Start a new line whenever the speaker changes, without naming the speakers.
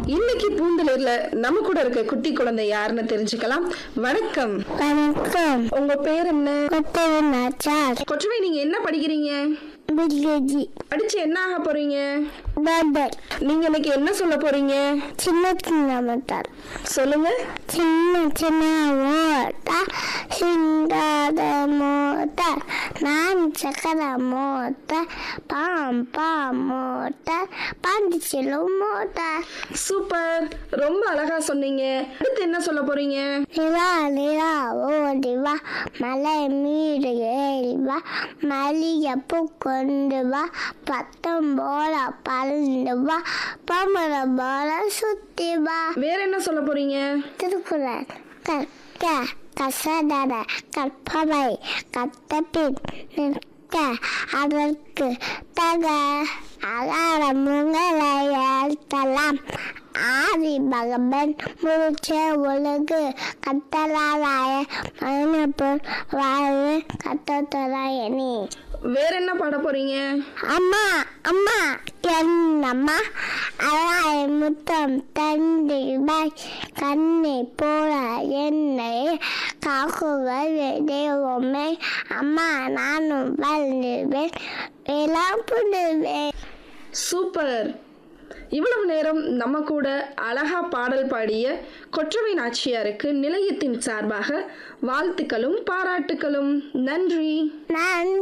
இன்னைக்கு பூந்தலூர்ல நம்ம கூட இருக்க குட்டி குழந்தை யாருன்னு தெரிஞ்சுக்கலாம் வணக்கம்
வணக்கம்
உங்க பேர் என்ன
கொத்தவை நாச்சார்
கொற்றவை நீங்க என்ன படிக்கிறீங்க
பில்கேஜி
படிச்சு என்ன ஆக போறீங்க
பர்பர்
நீங்க இன்னைக்கு என்ன சொல்ல போறீங்க
சின்ன சின்ன மத்தார்
சொல்லுங்க
சின்ன சின்ன மோட்டா சிந்தாத மோட்டார் நான் சக்கர மோட்டார் பாம் பாம் மோட்டார் பாண்டி செல்லும் மோட்டார்
சூப்பர் ரொம்ப அழகா சொன்னீங்க அடுத்து என்ன சொல்ல போறீங்க
நிலா நிலா ஓடி வா மலை மீது ஏறி வா மல்லிகைப்பூ கொண்டு வா பத்தம் போல பறந்து வா பம்பரம் போல சுத்தி வா
வேற என்ன சொல்ல போறீங்க
திருக்குறள் கற்க கசடர கற்பவை கத்தபின் நிற்க அதற்கு தக அகார முங்களை ஏற்றலாம் ஆதி பகவன் முடிச்ச ஒழுகு கத்தலாராய மனிதப்பொருள் வாழ்வு கத்தத்தொராயணி
வேற என்ன பாட போறீங்க
அம்மா அம்மா என்னம்மா அழாய் முத்தம் தந்திருவாய் கண்ணை போல என்னை காக்குகள் தெய்வமே அம்மா நானும் வளர்ந்துவேன் விளாப்புடுவேன்
சூப்பர் இவ்வளவு நேரம் நம்ம கூட அழகா பாடல் பாடிய கொற்றவை நாச்சியாருக்கு நிலையத்தின் சார்பாக வாழ்த்துக்களும் பாராட்டுக்களும் நன்றி
நன்றி